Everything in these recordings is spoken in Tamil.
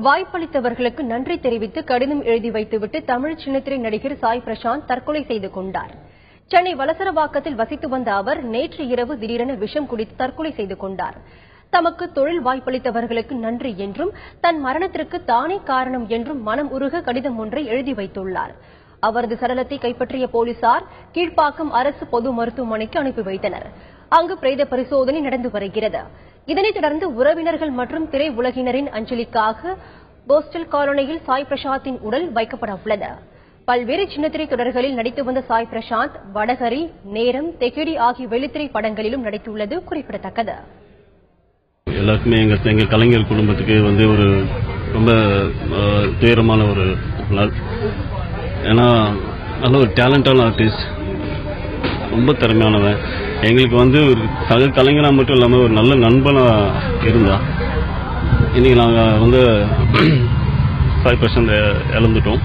வாய்ப்பளித்தவர்களுக்கு நன்றி தெரிவித்து கடிதம் எழுதி வைத்துவிட்டு தமிழ் சின்னத்திரை நடிகர் சாய் பிரசாந்த் தற்கொலை செய்து கொண்டார் சென்னை வலசரவாக்கத்தில் வசித்து வந்த அவர் நேற்று இரவு திடீரென விஷம் குடித்து தற்கொலை செய்து கொண்டார் தமக்கு தொழில் வாய்ப்பளித்தவர்களுக்கு நன்றி என்றும் தன் மரணத்திற்கு தானே காரணம் என்றும் மனம் உருக கடிதம் ஒன்றை எழுதி வைத்துள்ளார் அவரது சடலத்தை கைப்பற்றிய போலீசார் கீழ்ப்பாக்கம் அரசு பொது மருத்துவமனைக்கு அனுப்பி வைத்தனர் அங்கு பிரேத பரிசோதனை நடந்து வருகிறது இதனைத் தொடர்ந்து உறவினர்கள் மற்றும் திரை உலகினரின் அஞ்சலிக்காக போஸ்டல் காலனியில் சாய் பிரசாத்தின் உடல் வைக்கப்பட உள்ளது பல்வேறு சின்னத்திரை தொடர்களில் நடித்து வந்த சாய் பிரசாந்த் வடகரி நேரம் தெகிடி ஆகிய வெளித்திரை படங்களிலும் நடித்துள்ளது குறிப்பிடத்தக்கது எல்லாருக்குமே எங்க எங்க கலைஞர் குடும்பத்துக்கு வந்து ஒரு ரொம்ப அஹ், துயரமான ஒரு நாள் ஏன்னா நல்ல ஒரு டேலண்டான ஆர்டிஸ்ட் ரொம்ப திறமையானவன் எங்களுக்கு வந்து ஒரு சக கலைஞனா மட்டும் இல்லாம ஒரு நல்ல நண்பனா இருந்தா இன்னைக்கு நாங்க வந்து ஃபைவ் பர்சன்ட் இழந்துட்டோம்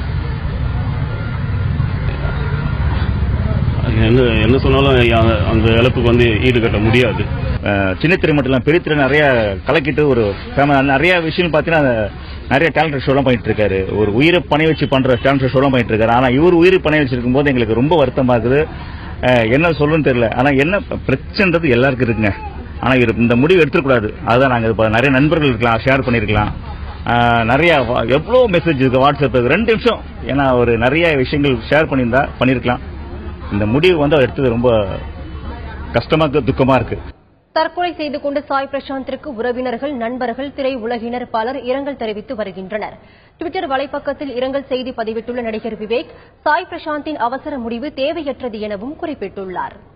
என்ன என்ன சொன்னாலும் அந்த- அந்த இழப்புக்கு வந்து ஈடுகட்ட முடியாது அஹ் சின்னத்திரை மட்டும் இல்ல பெரிய திரை நிறைய கலக்கிட்டு ஒரு ஃபேம- நிறைய விஷயம் பார்த்தீங்கன்னா நிறைய டேலண்ட் ஷோலாம் பண்ணிட்டு இருக்காரு ஒரு உயிரை பணி வச்சு பண்ற டேலண்ட் ஷோலாம் பண்ணிட்டு இருக்காரு ஆனா இவர் உயிரை பணி வச்சிருக்கும் போது எங்களுக்கு ரொம்ப வருத்தமா இருக்குது அஹ் என்ன சொல்லணும்னு தெரியல ஆனா என்ன பிரச்சனைன்றது எல்லாருக்கும் இருக்குங்க ஆனா இவர் இந்த முடிவு எடுத்துக்கூடாது அதுதான் நாங்க இப்ப நிறைய நண்பர்கள் இருக்கலாம் ஷேர் பண்ணிருக்கலாம் அஹ் நிறைய வா- எவ்வளவு மெசேஜ் இருக்கு வாட்ஸ்அப் ரெண்டு நிமிஷம் ஏன்னா ஒரு நிறைய விஷயங்கள் ஷேர் பண்ணியிருந்தா பண்ணிருக்கலாம் இந்த முடிவு வந்து அவர் எடுத்தது ரொம்ப கஷ்டமா இருக்கு துக்கமா இருக்கு தற்கொலை செய்து கொண்ட சாய் பிரசாந்திற்கு உறவினர்கள் நண்பர்கள் திரை உலகினர் பலர் இரங்கல் தெரிவித்து வருகின்றனர் டுவிட்டர் வலைப்பக்கத்தில் இரங்கல் செய்தி பதிவிட்டுள்ள நடிகர் விவேக் சாய் பிரசாந்தின் அவசர முடிவு தேவையற்றது எனவும் குறிப்பிட்டுள்ளார்